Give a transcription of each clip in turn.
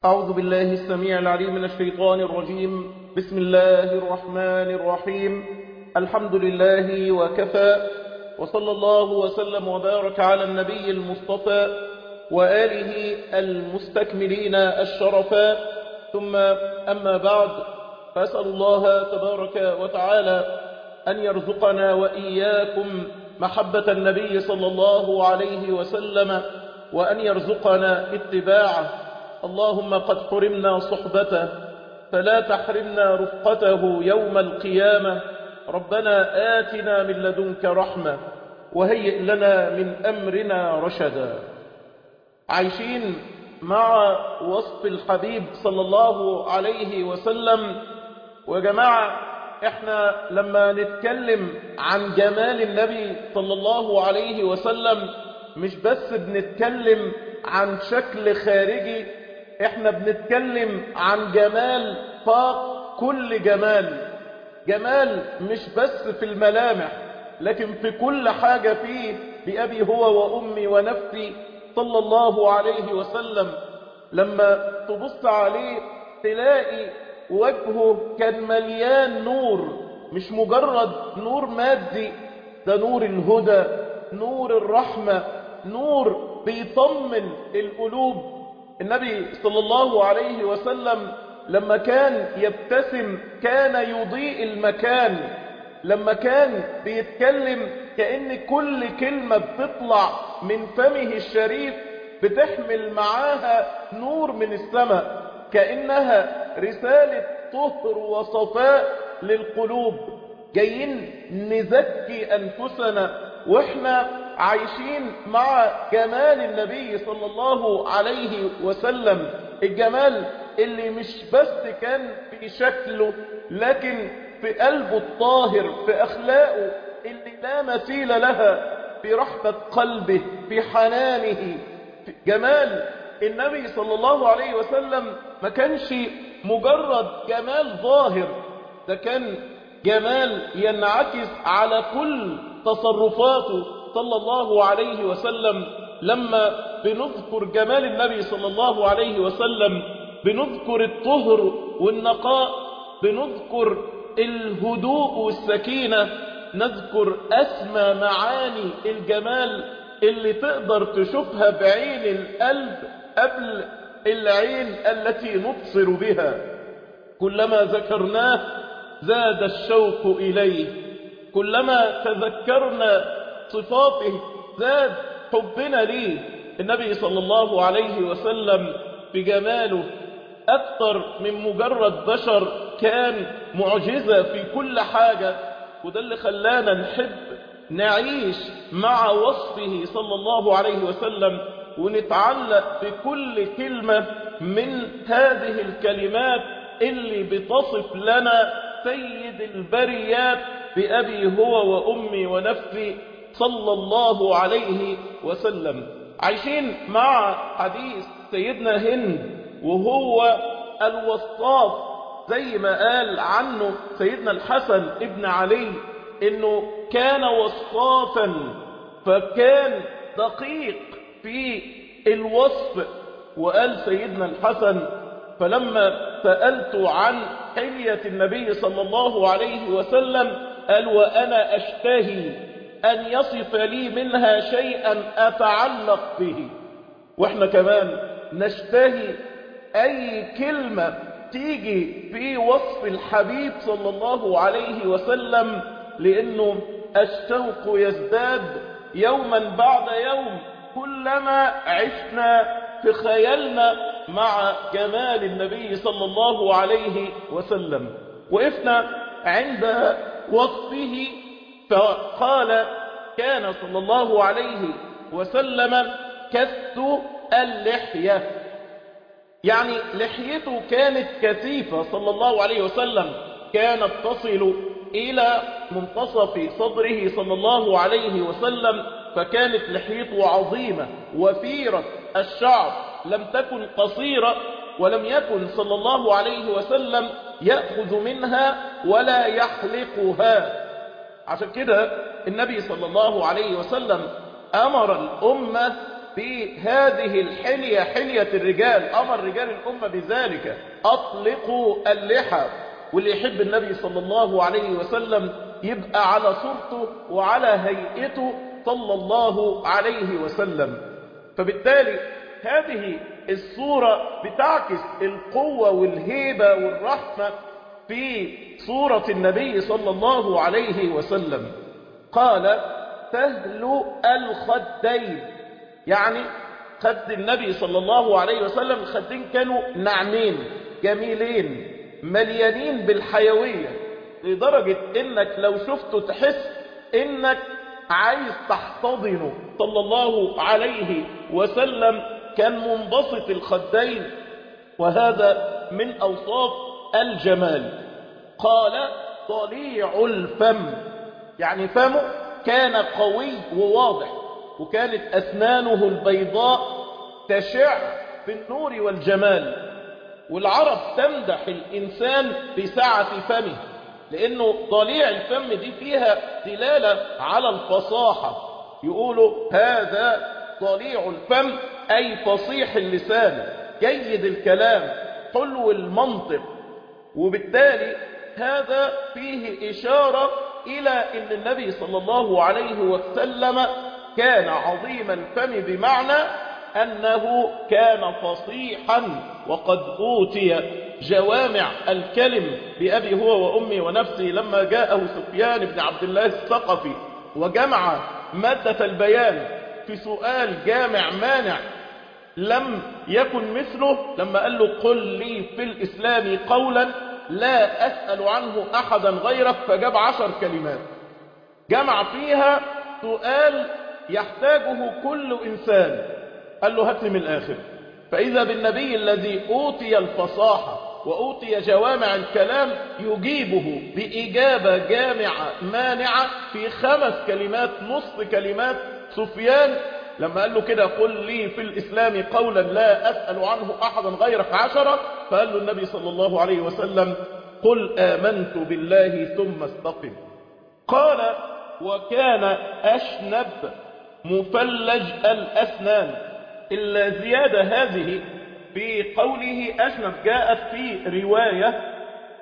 أعوذ بالله السميع العليم من الشيطان الرجيم بسم الله الرحمن الرحيم الحمد لله وكفى وصلى الله وسلم وبارك على النبي المصطفى وآله المستكملين الشرفاء ثم أما بعد فأسأل الله تبارك وتعالى أن يرزقنا وإياكم محبة النبي صلى الله عليه وسلم وأن يرزقنا اتباعه اللهم قد حرمنا صحبته فلا تحرمنا رفقته يوم القيامة ربنا آتنا من لدنك رحمة وهيئ لنا من أمرنا رشدا عايشين مع وصف الحبيب صلى الله عليه وسلم وجماعة احنا لما نتكلم عن جمال النبي صلى الله عليه وسلم مش بس بنتكلم عن شكل خارجي احنا بنتكلم عن جمال فاق كل جمال جمال مش بس في الملامح لكن في كل حاجة فيه بأبي هو وأمي ونفسي صلى الله عليه وسلم لما تبص عليه تلاقي وجهه كان مليان نور مش مجرد نور مادي ده نور الهدى نور الرحمة نور بيطمن القلوب النبي صلى الله عليه وسلم لما كان يبتسم كان يضيء المكان لما كان بيتكلم كأن كل كلمة بتطلع من فمه الشريف بتحمل معاها نور من السماء كأنها رسالة طهر وصفاء للقلوب جايين نزكي أنفسنا وإحنا عايشين مع جمال النبي صلى الله عليه وسلم الجمال اللي مش بس كان في شكله لكن في قلبه الطاهر في أخلاقه اللي لا مثيل لها في رحمة قلبه في حنانه في جمال النبي صلى الله عليه وسلم ما كانش مجرد جمال ظاهر ده كان جمال ينعكس على كل تصرفاته صلى الله عليه وسلم لما بنذكر جمال النبي صلى الله عليه وسلم بنذكر الطهر والنقاء بنذكر الهدوء والسكينة نذكر أسمى معاني الجمال اللي تقدر تشوفها بعين القلب قبل العين التي نبصر بها كلما ذكرناه زاد الشوق إليه كلما تذكرنا صفاته زاد حبنا ليه النبي صلى الله عليه وسلم بجماله أكثر من مجرد بشر كان معجزة في كل حاجة وده اللي خلانا نحب نعيش مع وصفه صلى الله عليه وسلم ونتعلق بكل كلمة من هذه الكلمات اللي بتصف لنا سيد البريات بأبي هو وأمي ونفسي صلى الله عليه وسلم عايشين مع حديث سيدنا هند وهو الوصاف زي ما قال عنه سيدنا الحسن ابن علي انه كان وصافا فكان دقيق في الوصف وقال سيدنا الحسن فلما سألت عن حلية النبي صلى الله عليه وسلم قال وأنا أشتهي أن يصف لي منها شيئا أتعلق به وإحنا كمان نشتهي أي كلمة تيجي في وصف الحبيب صلى الله عليه وسلم لأنه الشوق يزداد يوما بعد يوم كلما عشنا في خيالنا مع جمال النبي صلى الله عليه وسلم وقفنا عند وصفه فقال كان صلى الله عليه وسلم كث اللحية يعني لحيته كانت كثيفة صلى الله عليه وسلم كانت تصل إلى منتصف صدره صلى الله عليه وسلم فكانت لحيته عظيمة وفيرة الشعر لم تكن قصيرة ولم يكن صلى الله عليه وسلم يأخذ منها ولا يحلقها عشان كده النبي صلى الله عليه وسلم أمر الأمة بهذه الحلية حلية الرجال أمر رجال الأمة بذلك أطلقوا اللحى واللي يحب النبي صلى الله عليه وسلم يبقى على صورته وعلى هيئته صلى الله عليه وسلم فبالتالي هذه الصورة بتعكس القوة والهيبة والرحمة في صورة النبي صلى الله عليه وسلم قال تهل الخدين يعني خد النبي صلى الله عليه وسلم الخدين كانوا ناعمين جميلين مليانين بالحيوية لدرجة انك لو شفته تحس انك عايز تحتضنه صلى الله عليه وسلم كان منبسط الخدين وهذا من أوصاف الجمال قال طليع الفم يعني فمه كان قوي وواضح وكانت أسنانه البيضاء تشع بالنور والجمال والعرب تمدح الإنسان بسعة فمه لأنه طليع الفم دي فيها دلالة على الفصاحة يقولوا هذا طليع الفم أي فصيح اللسان جيد الكلام حلو المنطق وبالتالي هذا فيه إشارة إلى أن النبي صلى الله عليه وسلم كان عظيم الفم بمعنى أنه كان فصيحا وقد أوتي جوامع الكلم بأبي هو وأمي ونفسي لما جاءه سفيان بن عبد الله الثقفي وجمع مادة البيان في سؤال جامع مانع لم يكن مثله لما قال له قل لي في الإسلام قولا لا أسأل عنه أحدا غيرك فجاب عشر كلمات جمع فيها سؤال يحتاجه كل إنسان قال له هات لي من الآخر فإذا بالنبي الذي أوتي الفصاحة وأوتي جوامع الكلام يجيبه بإجابة جامعة مانعة في خمس كلمات نصف كلمات سفيان لما قال له كده قل لي في الإسلام قولا لا أسأل عنه أحدا غيرك عشرة فقال له النبي صلى الله عليه وسلم قل آمنت بالله ثم استقم قال وكان أشنب مفلج الأسنان الزيادة هذه في قوله أشنب جاءت في رواية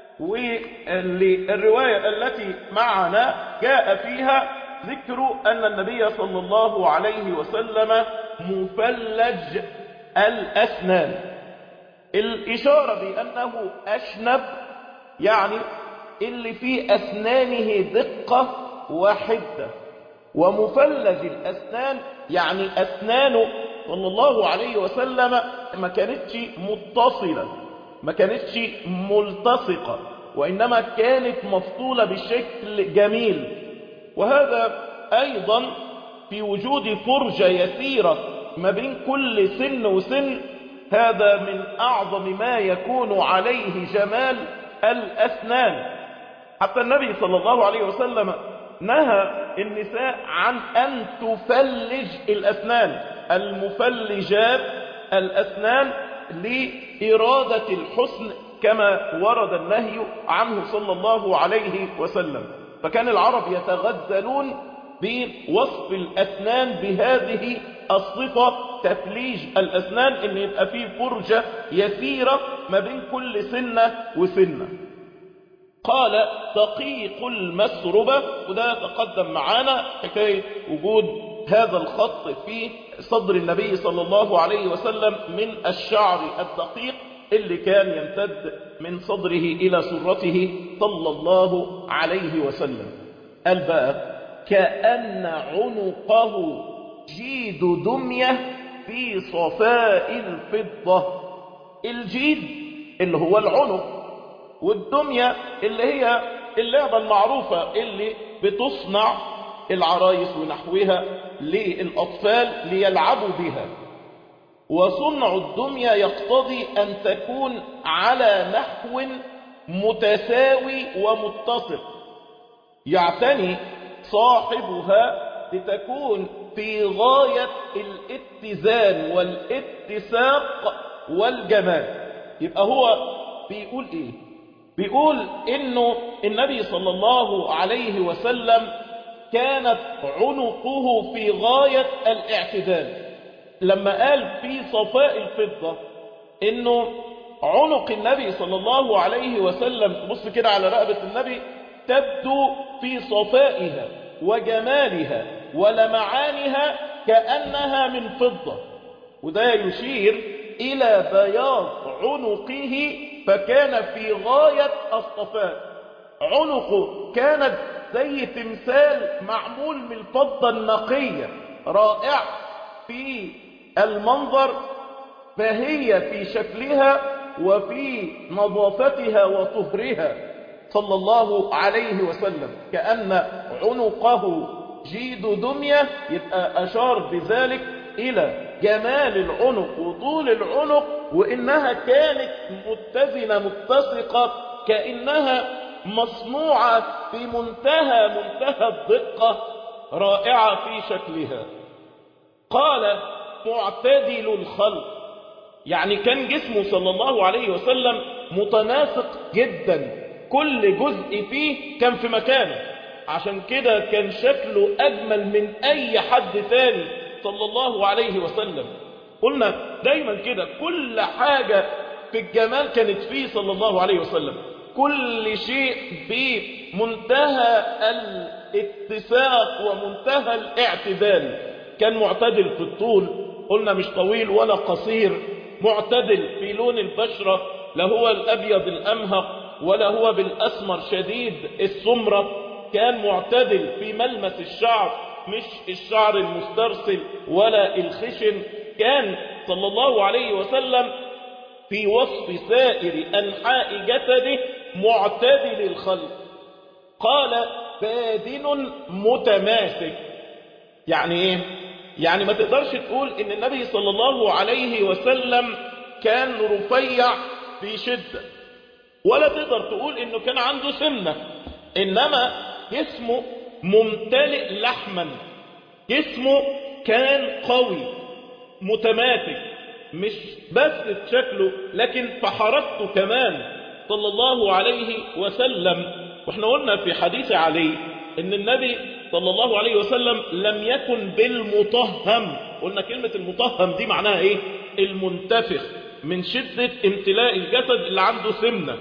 والرواية التي معنا جاء فيها ذكر أن النبي صلى الله عليه وسلم مفلج الأسنان الإشارة بأنه أشنب يعني اللي في أسنانه دقة وحدة ومفلج الأسنان يعني أسنانه صلى الله عليه وسلم ما كانتش متصلة ما كانتش ملتصقة وإنما كانت مفصولة بشكل جميل وهذا أيضا في وجود فرجة يسيرة ما بين كل سن وسن هذا من أعظم ما يكون عليه جمال الأسنان حتى النبي صلى الله عليه وسلم نهى النساء عن أن تفلج الأسنان المفلجات الأسنان لإرادة الحسن كما ورد النهي عنه صلى الله عليه وسلم فكان العرب يتغزلون بوصف الأسنان بهذه الصفة تفليج الأسنان إن يبقى فيه فرجة يسيرة ما بين كل سنة وسنة قال دقيق المسربة وده تقدم معانا حكاية وجود هذا الخط في صدر النبي صلى الله عليه وسلم من الشعر الدقيق اللي كان يمتد من صدره إلى سرته صلى الله عليه وسلم قال بقى كأن عنقه جيد دمية في صفاء الفضة الجيد اللي هو العنق والدمية اللي هي اللعبة المعروفة اللي بتصنع العرايس ونحوها للأطفال ليلعبوا بها وصنع الدمية يقتضي أن تكون على نحو متساوي ومتسق يعتني صاحبها لتكون في غاية الاتزان والاتساق والجمال يبقى هو بيقول ايه بيقول انه النبي صلى الله عليه وسلم كانت عنقه في غاية الاعتدال لما قال في صفاء الفضة انه عنق النبي صلى الله عليه وسلم تبص كده على رقبة النبي تبدو في صفائها وجمالها ولمعانها كأنها من فضة وده يشير إلى بياض عنقه فكان في غاية الصفاء عنقه كانت زي تمثال معمول من الفضة النقية رائع في المنظر فهي في شكلها وفي نظافتها وطهرها صلى الله عليه وسلم كأن عنقه جيد دنيا يبقى أشار بذلك إلى جمال العنق وطول العنق وإنها كانت متزنة متسقة كأنها مصنوعة في منتهى منتهى الدقة رائعة في شكلها قال معتدل الخلق يعني كان جسمه صلى الله عليه وسلم متناسق جدا كل جزء فيه كان في مكانه عشان كده كان شكله أجمل من أي حد ثاني صلى الله عليه وسلم قلنا دايما كده كل حاجة في الجمال كانت فيه صلى الله عليه وسلم كل شيء بمنتهى الاتساق ومنتهى الاعتدال كان معتدل في الطول قلنا مش طويل ولا قصير معتدل في لون البشرة لا هو الأبيض الأمهق ولا هو بالأسمر شديد السمرة كان معتدل في ملمس الشعر مش الشعر المسترسل ولا الخشن كان صلى الله عليه وسلم في وصف سائر أنحاء جسده معتدل الخلق قال بادن متماسك يعني ايه يعني ما تقدرش تقول ان النبي صلى الله عليه وسلم كان رفيع في شدة ولا تقدر تقول انه كان عنده سمنة انما جسمه ممتلئ لحما جسمه كان قوي متماسك مش بس في شكله لكن في حركته كمان صلى الله عليه وسلم واحنا قلنا في حديث علي ان النبي صلى الله عليه وسلم لم يكن بالمطهم قلنا كلمة المطهم دي معناها ايه المنتفخ من شدة امتلاء الجسد اللي عنده سمنة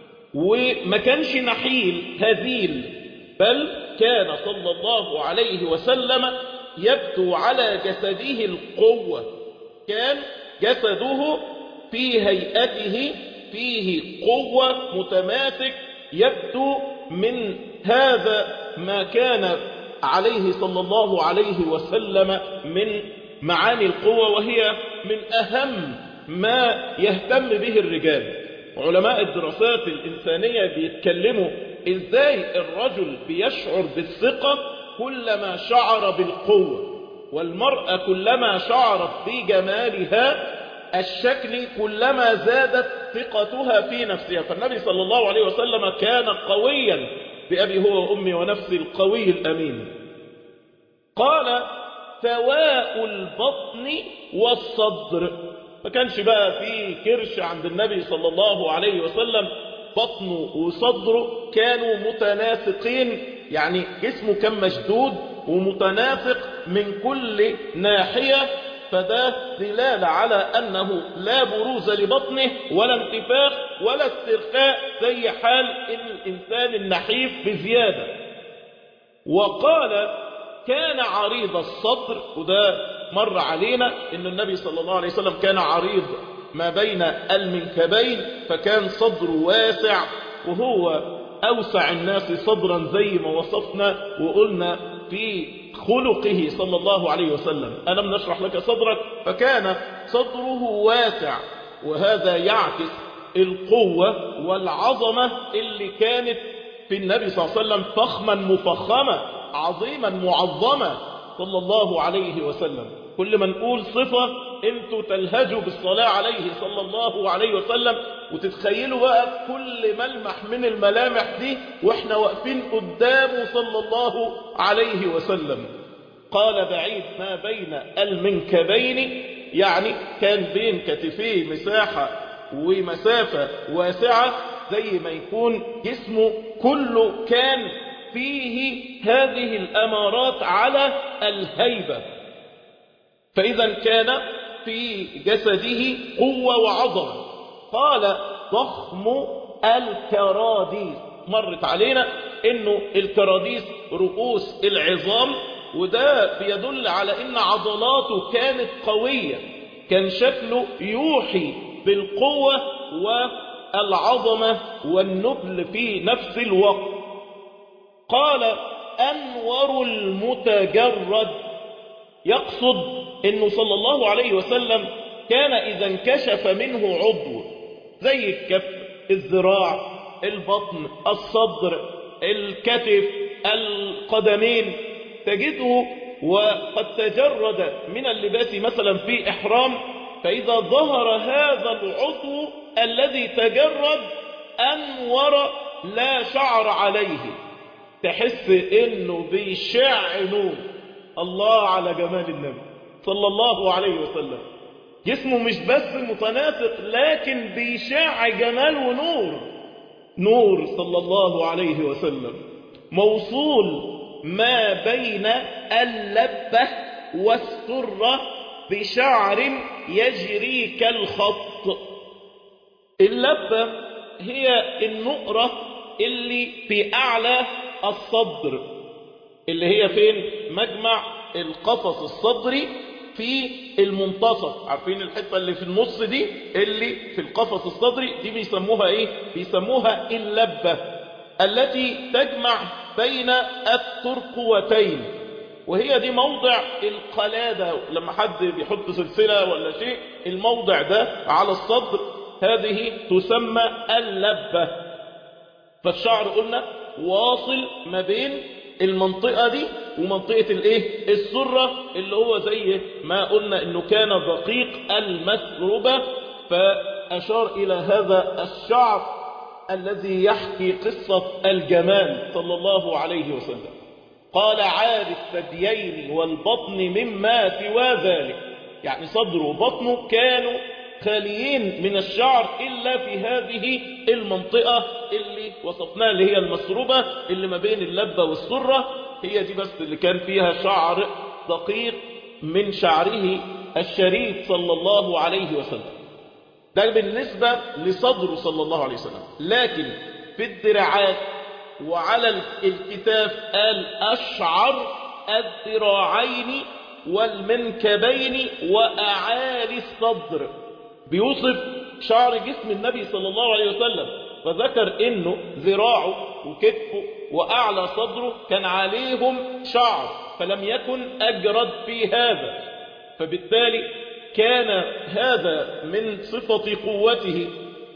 وما كانش نحيل هزيل بل كان صلى الله عليه وسلم يبدو على جسده القوة كان جسده في هيئته فيه قوة متماسك يبدو من هذا ما كان عليه صلى الله عليه وسلم من معاني القوة وهي من أهم ما يهتم به الرجال علماء الدراسات الإنسانية بيتكلموا إزاي الرجل بيشعر بالثقة كلما شعر بالقوة والمرأة كلما شعرت بجمالها الشكل كلما زادت ثقتها في نفسها فالنبي صلى الله عليه وسلم كان قويا بأبي هو وأمي ونفسي القوي الأمين قال سواء البطن والصدر ما كانش بقى في كرش عند النبي صلى الله عليه وسلم بطنه وصدره كانوا متناسقين يعني جسمه كان مشدود ومتناسق من كل ناحية فده دلالة على أنه لا بروز لبطنه ولا انتفاخ ولا استرخاء زي حال الإنسان النحيف بزيادة وقال كان عريض الصدر وده مر علينا ان النبي صلى الله عليه وسلم كان عريض ما بين المنكبين فكان صدره واسع وهو أوسع الناس صدرا زي ما وصفنا وقلنا في خلقه صلى الله عليه وسلم ألم نشرح لك صدرك فكان صدره واسع وهذا يعكس القوة والعظمة اللي كانت في النبي صلى الله عليه وسلم فخما مفخمة عظيما معظمة صلى الله عليه وسلم كل ما نقول صفة انتوا تلهجوا بالصلاة عليه صلى الله عليه وسلم وتتخيلوا بقى كل ملمح من الملامح دي واحنا واقفين قدامه صلى الله عليه وسلم قال بعيد ما بين المنكبين يعني كان بين كتفيه مساحة ومسافة واسعة زي ما يكون جسمه كله كان فيه هذه الأمارات على الهيبة فإذا كان في جسده قوة وعظمة قال ضخم الكراديس مرت علينا انه الكراديس رؤوس العظام وده بيدل على ان عضلاته كانت قوية كان شكله يوحي بالقوة والعظمة والنبل في نفس الوقت قال أنور المتجرد يقصد انه صلى الله عليه وسلم كان اذا انكشف منه عضو زي الكف الذراع البطن الصدر الكتف القدمين تجده وقد تجرد من اللباس مثلا في إحرام فإذا ظهر هذا العضو الذي تجرد أنور لا شعر عليه تحس إنه بيشع نور الله على جمال النبي صلى الله عليه وسلم جسمه مش بس متناسق لكن بيشع جمال ونور نور صلى الله عليه وسلم موصول ما بين اللبة والسرة بشعر يجري كالخط اللبة هي النقرة اللي في أعلى الصدر اللي هي فين مجمع القفص الصدري في المنتصف عارفين الحتة اللي في النص دي اللي في القفص الصدري دي بيسموها ايه بيسموها اللبة التي تجمع بين الترقوتين وهي دي موضع القلادة لما حد بيحط سلسلة ولا شيء الموضع ده على الصدر هذه تسمى اللبة فالشعر قلنا واصل ما بين المنطقة دي ومنطقة الايه السرة اللي هو زي ما قلنا انه كان دقيق المسربة فاشار الى هذا الشعر الذي يحكي قصة الجمال صلى الله عليه وسلم قال عار الثديين والبطن مما سوى ذلك يعني صدره وبطنه كانوا خاليين من الشعر إلا في هذه المنطقة اللي وصفناها اللي هي المسروبة اللي ما بين اللبة والسرة هي دي بس اللي كان فيها شعر دقيق من شعره الشريف صلى الله عليه وسلم ده بالنسبة لصدره صلى الله عليه وسلم لكن في الدراعات وعلى الكتاف قال أشعر الذراعين والمنكبين وأعالي الصدر بيوصف شعر جسم النبي صلى الله عليه وسلم فذكر انه ذراعه وكتفه واعلى صدره كان عليهم شعر فلم يكن اجرد في هذا فبالتالي كان هذا من صفة قوته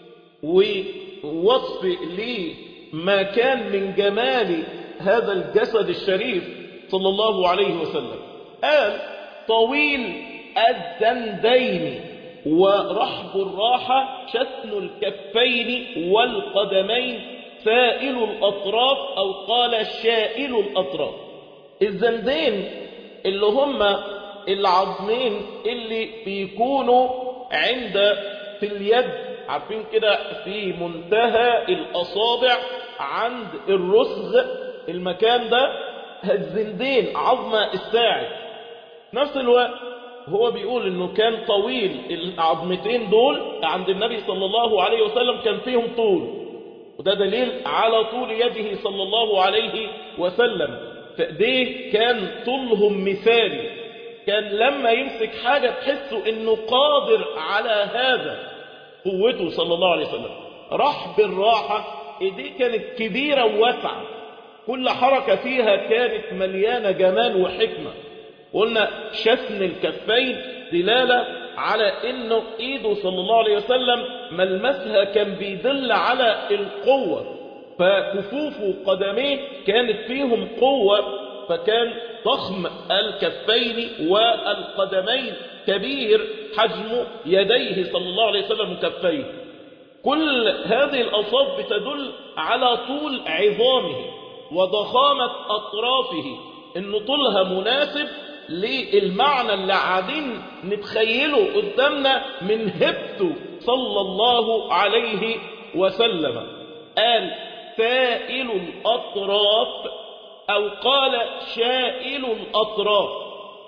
ووصف لما كان من جمال هذا الجسد الشريف صلى الله عليه وسلم قال طويل الزندين ورحب الراحة شتن الكفين والقدمين سائل الأطراف أو قال شائل الأطراف الزندين اللي هم العظمين اللي بيكونوا عند في اليد عارفين كده في منتهى الأصابع عند الرسغ المكان ده الزندين عظمة الساعد نفس الوقت هو بيقول انه كان طويل العظمتين دول عند النبي صلى الله عليه وسلم كان فيهم طول وده دليل على طول يده صلى الله عليه وسلم فايديه كان طولهم مثالي كان لما يمسك حاجة تحسوا انه قادر على هذا قوته صلى الله عليه وسلم رحب الراحة ايديه كانت كبيرة وواسعة كل حركة فيها كانت مليانة جمال وحكمة قلنا شسن الكفين دلالة على انه ايده صلى الله عليه وسلم ملمسها كان بيدل على القوة فكفوف قدميه كانت فيهم قوة فكان ضخم الكفين والقدمين كبير حجم يديه صلى الله عليه وسلم كفيه كل هذه الأوصاف بتدل على طول عظامه وضخامة أطرافه إن طولها مناسب للمعنى اللي قاعدين نتخيله قدامنا من هبته صلى الله عليه وسلم قال سائل الأطراف أو قال شائل الأطراف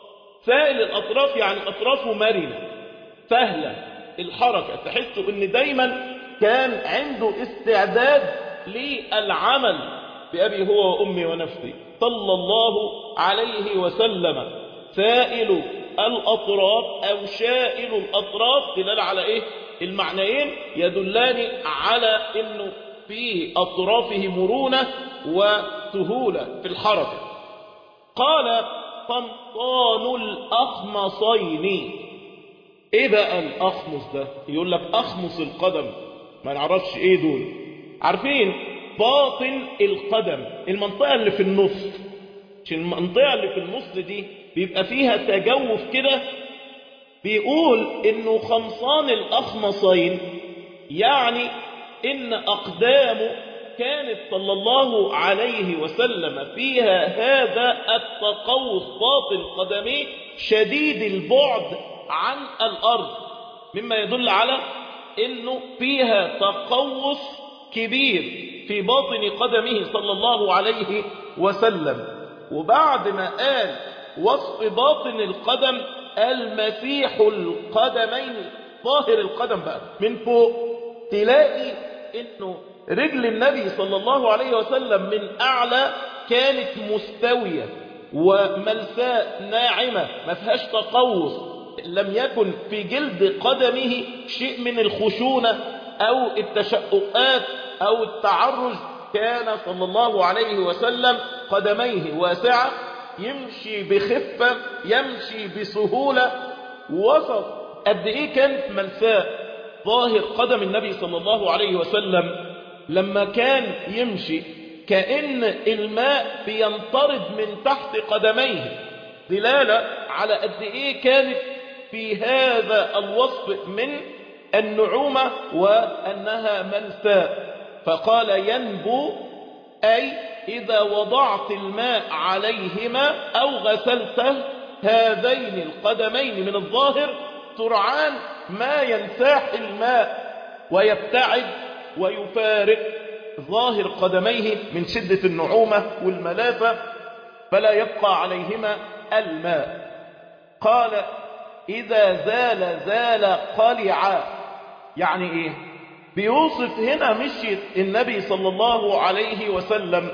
سائل الأطراف يعني أطرافه مرنة سهلة الحركة تحس ان دايما كان عنده استعداد للعمل بأبي هو وأمي ونفسي صلى الله عليه وسلم سائل الأطراف أو شائل الأطراف دلال على إيه المعنيين يدلان على أنه في أطرافه مرونة وسهولة في الحركة قال قنطان الأخمصين ايه بقى الاخمص ده يقول لك اخمص القدم ما نعرفش ايه دول عارفين باطن القدم المنطقة اللي في النص مش المنطقة اللي في النص دي بيبقى فيها تجوف كده بيقول انه خمصان الاخمصين يعني ان اقدامه كانت صلى الله عليه وسلم فيها هذا التقوس باطن قدميه شديد البعد عن الأرض مما يدل على أنه فيها تقوس كبير في باطن قدمه صلى الله عليه وسلم وبعد ما قال وصف باطن القدم المسيح القدمين ظاهر القدم بقى من فوق تلاقي انه رجل النبي صلى الله عليه وسلم من اعلى كانت مستوية وملساء ناعمة ما فيهاش تقوس لم يكن في جلد قدمه شيء من الخشونة أو التشققات أو التعرج كان صلى الله عليه وسلم قدميه واسعة يمشي بخفة يمشي بسهولة وسط قد إيه كانت ملساء ظاهر قدم النبي صلى الله عليه وسلم لما كان يمشي كأن الماء بينطرد من تحت قدميه دلالة على قد إيه كانت في هذا الوصف من النعومة وأنها ملساء فقال ينبو أي إذا وضعت الماء عليهما أو غسلته هذين القدمين من الظاهر سرعان ما ينساح الماء ويبتعد ويفارق ظاهر قدميه من شدة النعومة والملافة فلا يبقى عليهما الماء قال إذا زال زال قلعا يعني إيه بيوصف هنا مشية النبي صلى الله عليه وسلم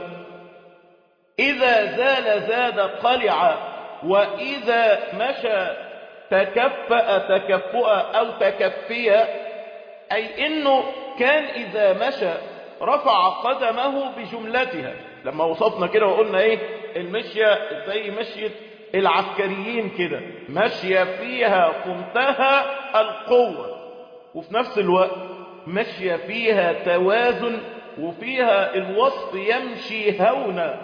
إذا زال زاد قلعا وإذا مشى تكفأ تكفؤا أو تكفيا أي إنه كان إذا مشى رفع قدمه بجملتها لما وصفنا كده وقلنا إيه المشية زي مشية العسكريين كده ماشية فيها منتهى القوة وفي نفس الوقت ماشية فيها توازن وفيها الوصف يمشي هونا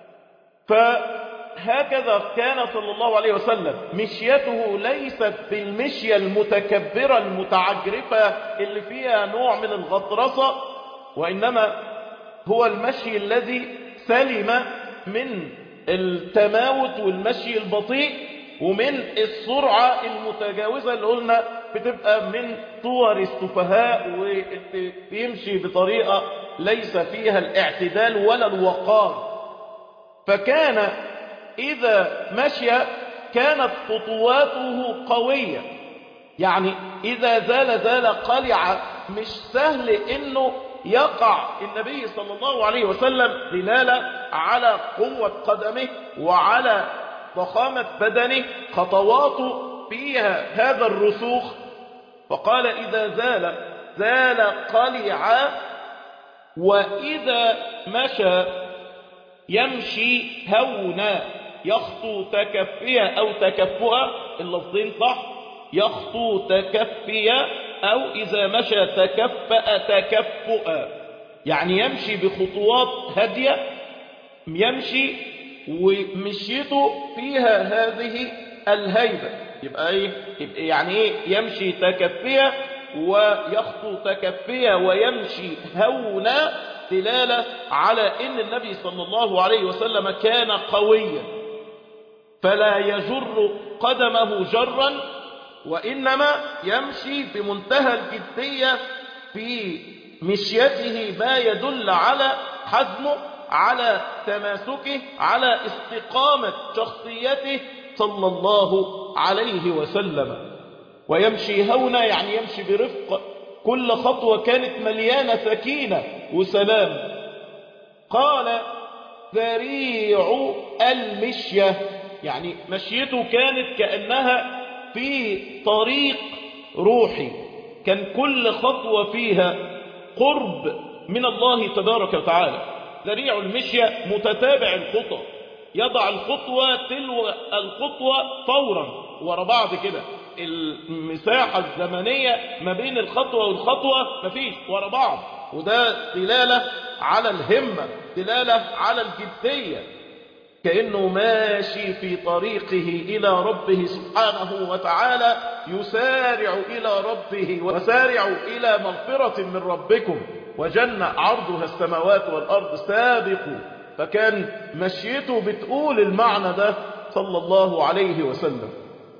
فهكذا كان صلى الله عليه وسلم مشيته ليست بالمشية المتكبرة المتعجرفة اللي فيها نوع من الغطرسة وإنما هو المشي الذي سلم من التماوت والمشي البطيء ومن السرعة المتجاوزة اللي قلنا بتبقى من صور السفهاء ويمشي بطريقة ليس فيها الاعتدال ولا الوقار فكان إذا مشي كانت خطواته قوية يعني إذا زال زال قلع مش سهل إنه يقع النبي صلى الله عليه وسلم دلالة على قوة قدمه وعلى ضخامة بدنه خطواته فيها هذا الرسوخ فقال إذا زال زال قلعا وإذا مشى يمشي هونا يخطو تكفيا أو تكفؤا اللفظين صح يخطو تكفيا أو إذا مشى تكفأ تكفؤا يعني يمشي بخطوات هادية يمشي ومشيته فيها هذه الهيبة يبقى ايه يبقى يعني ايه يمشي تكفيا ويخطو تكفيا ويمشي هونا دلالة على ان النبي صلى الله عليه وسلم كان قويا فلا يجر قدمه جرا وإنما يمشي بمنتهى الجدية في مشيته ما يدل على حزمه على تماسكه على استقامة شخصيته صلى الله عليه وسلم ويمشي هونا يعني يمشي برفق كل خطوة كانت مليانة سكينة وسلام قال ذريع المشية يعني مشيته كانت كأنها في طريق روحي كان كل خطوة فيها قرب من الله تبارك وتعالى ذريع المشية متتابع الخطى يضع الخطوة تلو الخطوة فورا ورا بعض كده المساحة الزمنية ما بين الخطوة والخطوة مفيش ورا بعض وده دلالة على الهمة دلالة على الجدية كأنه ماشي في طريقه إلى ربه سبحانه وتعالى يسارع إلى ربه وسارع إلى مغفرة من ربكم وجنة عرضها السماوات والأرض سابقوا فكان مشيته بتقول المعنى ده صلى الله عليه وسلم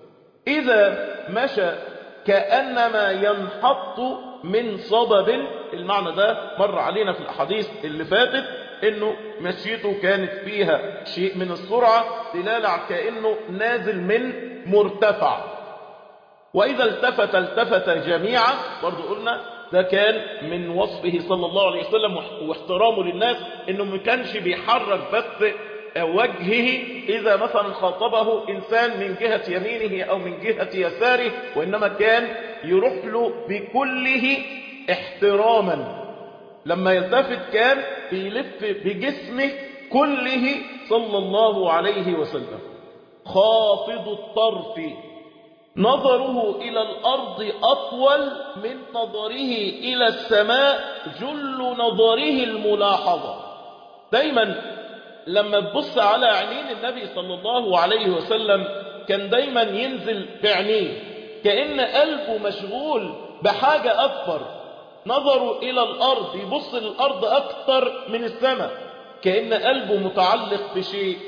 إذا مشى كأنما ينحط من صبب المعنى ده مر علينا في الأحاديث اللي فاتت انه مشيته كانت فيها شيء من السرعة دلالة على كأنه نازل من مرتفع وإذا التفت التفت جميعا برضو قلنا ده كان من وصفه صلى الله عليه وسلم واحترامه للناس انه ما كانش بيحرك بس وجهه إذا مثلا خاطبه إنسان من جهة يمينه أو من جهة يساره وإنما كان يروح له بكله احتراما لما يلتفت كان بيلف بجسمه كله صلى الله عليه وسلم خافض الطرف نظره إلى الأرض أطول من نظره إلى السماء جل نظره الملاحظة دايما لما تبص على عينين النبي صلى الله عليه وسلم كان دايما ينزل بعينيه كأن قلبه مشغول بحاجة أكبر نظره إلى الأرض يبص للأرض أكثر من السماء كأن قلبه متعلق بشيء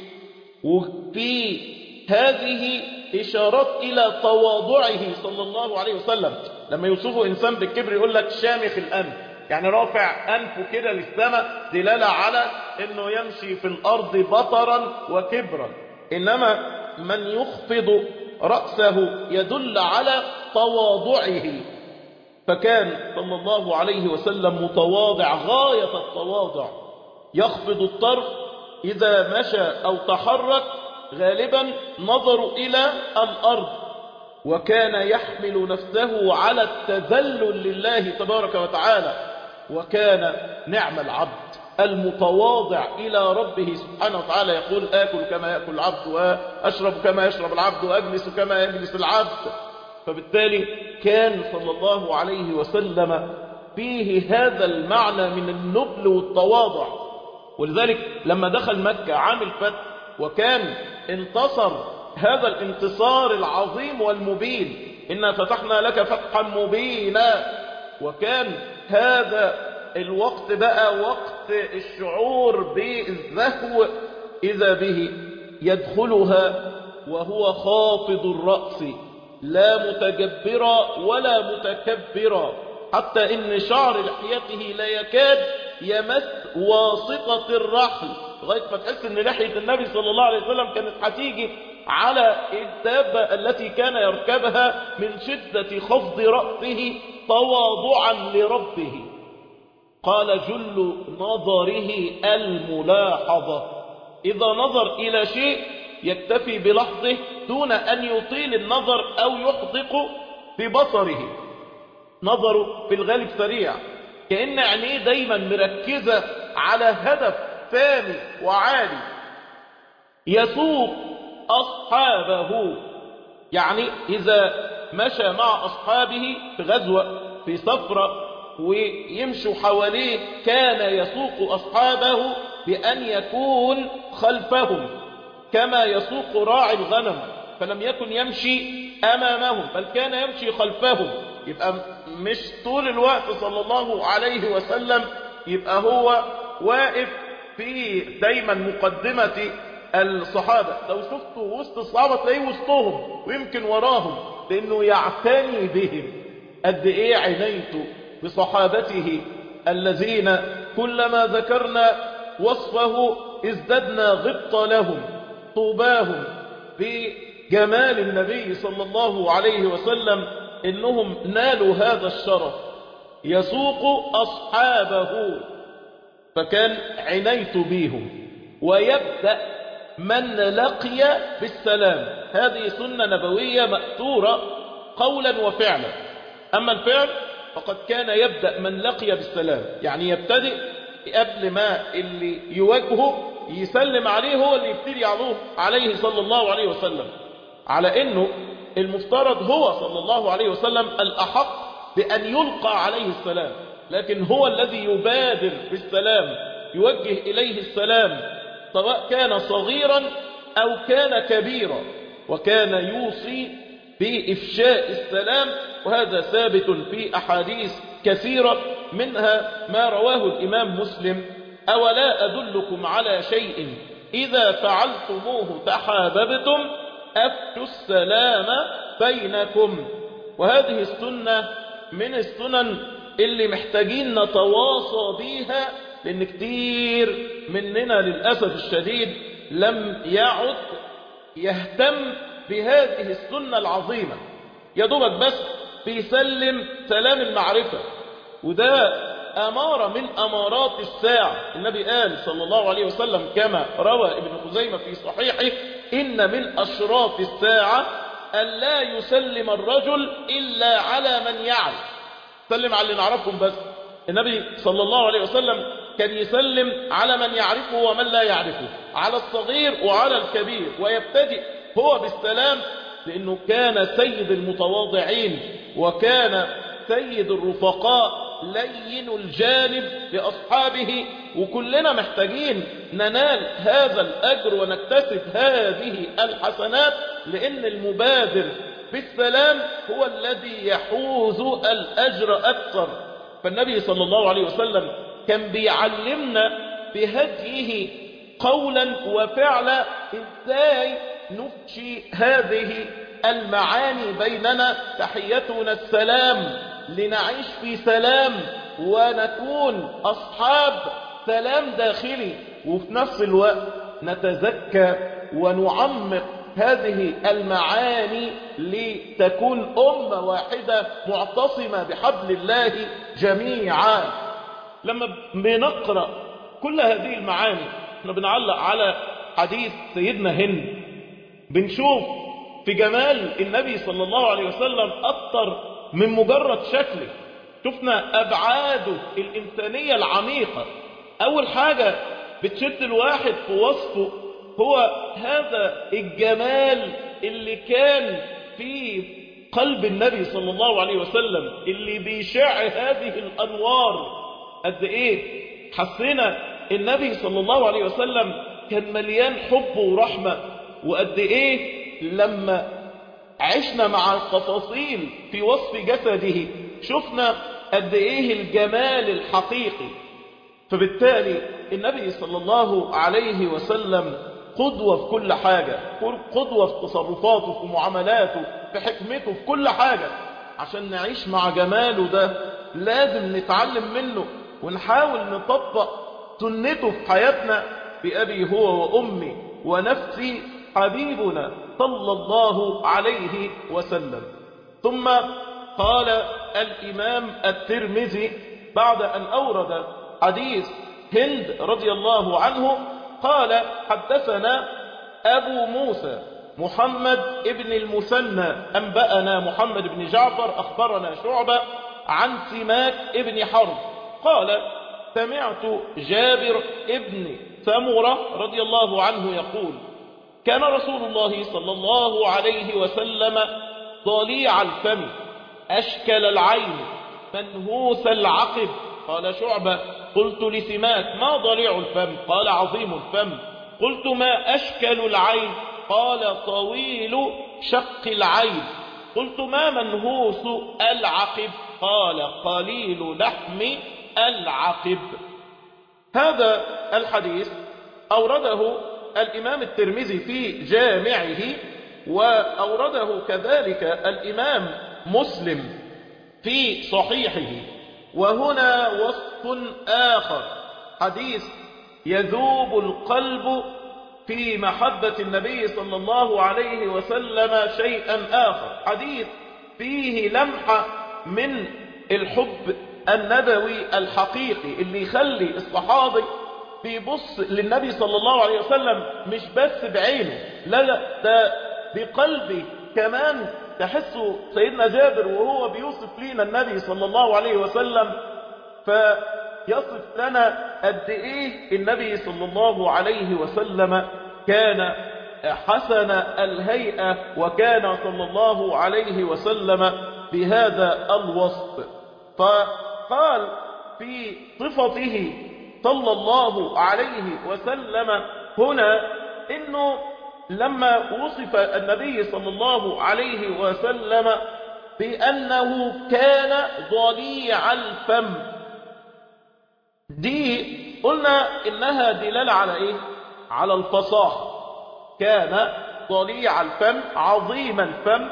وفي هذه إشارات إلى تواضعه صلى الله عليه وسلم لما يوصفه إنسان بالكبر يقول لك شامخ الأنف يعني رافع أنفه كده للسماء دلالة على أنه يمشي في الأرض بطرا وكبرا إنما من يخفض رأسه يدل على تواضعه فكان صلى الله عليه وسلم متواضع غاية التواضع يخفض الطرف إذا مشى أو تحرك غالبا نظر إلى الأرض وكان يحمل نفسه على التذلل لله تبارك وتعالى وكان نعم العبد المتواضع إلى ربه سبحانه وتعالى يقول آكل كما يأكل العبد وأشرب كما يشرب العبد وأجلس كما يجلس العبد فبالتالي كان صلى الله عليه وسلم فيه هذا المعنى من النبل والتواضع ولذلك لما دخل مكة عام الفتح وكان انتصر هذا الانتصار العظيم والمبين إنا فتحنا لك فتحا مبينا وكان هذا الوقت بقى وقت الشعور بالزهو إذا به يدخلها وهو خافض الرأس لا متجبرا ولا متكبرا حتى إن شعر لحيته لا يكاد يمس واسطة الرحل لغاية ما تحس إن لحية النبي صلى الله عليه وسلم كانت هتيجي على الدابة التي كان يركبها من شدة خفض رأسه تواضعا لربه قال جل نظره الملاحظة إذا نظر إلى شيء يكتفي بلحظه دون أن يطيل النظر أو يحدق في بصره نظره في الغالب سريع كأن عينيه دايما مركزة على هدف ثاني وعالي يسوق أصحابه يعني إذا مشى مع أصحابه في غزوة في سفرة ويمشوا حواليه كان يسوق أصحابه بأن يكون خلفهم كما يسوق راعي الغنم فلم يكن يمشي أمامهم بل كان يمشي خلفهم يبقى مش طول الوقت صلى الله عليه وسلم يبقى هو واقف في دايما مقدمة الصحابة لو شفته وسط الصحابة تلاقيه وسطهم ويمكن وراهم لأنه يعتني بهم قد إيه عنايته بصحابته الذين كلما ذكرنا وصفه ازددنا غبط لهم طوباهم جمال النبي صلى الله عليه وسلم إنهم نالوا هذا الشرف يسوق أصحابه فكان عنيت بيهم ويبدأ من لقي بالسلام هذه سنة نبوية مأثورة قولا وفعلا أما الفعل فقد كان يبدأ من لقي بالسلام يعني يبتدئ قبل ما اللي يواجهه يسلم عليه هو اللي يبتدي عليه صلى الله عليه وسلم على انه المفترض هو صلى الله عليه وسلم الأحق بأن يلقى عليه السلام لكن هو الذي يبادر بالسلام يوجه إليه السلام سواء كان صغيرا أو كان كبيرا وكان يوصي بإفشاء السلام وهذا ثابت في أحاديث كثيرة منها ما رواه الإمام مسلم أولا أدلكم على شيء إذا فعلتموه تحاببتم أفتوا السلام بينكم وهذه السنة من السنن اللي محتاجين نتواصى بيها لأن كتير مننا للأسف الشديد لم يعد يهتم بهذه السنة العظيمة يا دوبك بس بيسلم سلام المعرفة وده أمارة من أمارات الساعة النبي قال صلى الله عليه وسلم كما روى ابن خزيمة في صحيحه إن من أشراط الساعة أن لا يسلم الرجل إلا على من يعرف سلم على اللي نعرفهم بس النبي صلى الله عليه وسلم كان يسلم على من يعرفه ومن لا يعرفه على الصغير وعلى الكبير ويبتدئ هو بالسلام لأنه كان سيد المتواضعين وكان سيد الرفقاء لين الجانب لأصحابه وكلنا محتاجين ننال هذا الأجر ونكتسب هذه الحسنات لأن المبادر بالسلام هو الذي يحوز الأجر أكثر فالنبي صلى الله عليه وسلم كان بيعلمنا بهديه قولا وفعلا ازاي نفشي هذه المعاني بيننا تحيتنا السلام لنعيش في سلام ونكون أصحاب سلام داخلي وفي نفس الوقت نتزكى ونعمق هذه المعاني لتكون أمة واحدة معتصمة بحبل الله جميعا لما بنقرأ كل هذه المعاني احنا بنعلق على حديث سيدنا هند بنشوف في جمال النبي صلى الله عليه وسلم أكثر من مجرد شكله شفنا أبعاده الإنسانية العميقة أول حاجة بتشد الواحد في وصفه هو هذا الجمال اللي كان في قلب النبي صلى الله عليه وسلم اللي بيشع هذه الأنوار قد إيه حسينا النبي صلى الله عليه وسلم كان مليان حب ورحمة وقد إيه لما عشنا مع التفاصيل في وصف جسده شفنا قد إيه الجمال الحقيقي فبالتالي النبي صلى الله عليه وسلم قدوة في كل حاجة قدوة في تصرفاته في معاملاته في حكمته في كل حاجة عشان نعيش مع جماله ده لازم نتعلم منه ونحاول نطبق سنته في حياتنا بأبي هو وأمي ونفسي حبيبنا صلى الله عليه وسلم ثم قال الإمام الترمذي بعد أن أورد حديث هند رضي الله عنه قال حدثنا أبو موسى محمد ابن المثنى أنبأنا محمد بن جعفر أخبرنا شعبة عن سماك ابن حرب قال سمعت جابر ابن سمرة رضي الله عنه يقول كان رسول الله صلى الله عليه وسلم ضليع الفم أشكل العين منهوس العقب قال شعبة قلت لسماك ما ضليع الفم قال عظيم الفم قلت ما أشكل العين قال طويل شق العين قلت ما منهوس العقب قال قليل لحم العقب هذا الحديث أورده الإمام الترمذي في جامعه وأورده كذلك الإمام مسلم في صحيحه وهنا وصف آخر حديث يذوب القلب في محبة النبي صلى الله عليه وسلم شيئا آخر حديث فيه لمحة من الحب النبوي الحقيقي اللي يخلي الصحابي بيبص للنبي صلى الله عليه وسلم مش بس بعينه لا لا ده بقلبه كمان تحسوا سيدنا جابر وهو بيوصف لنا النبي صلى الله عليه وسلم فيصف لنا قد ايه النبي صلى الله عليه وسلم كان حسن الهيئة وكان صلى الله عليه وسلم بهذا الوصف فقال في صفته صلى الله عليه وسلم هنا انه لما وصف النبي صلى الله عليه وسلم بأنه كان ضليع الفم دي قلنا إنها دلالة على إيه؟ على الفصاحة كان ضليع الفم عظيم الفم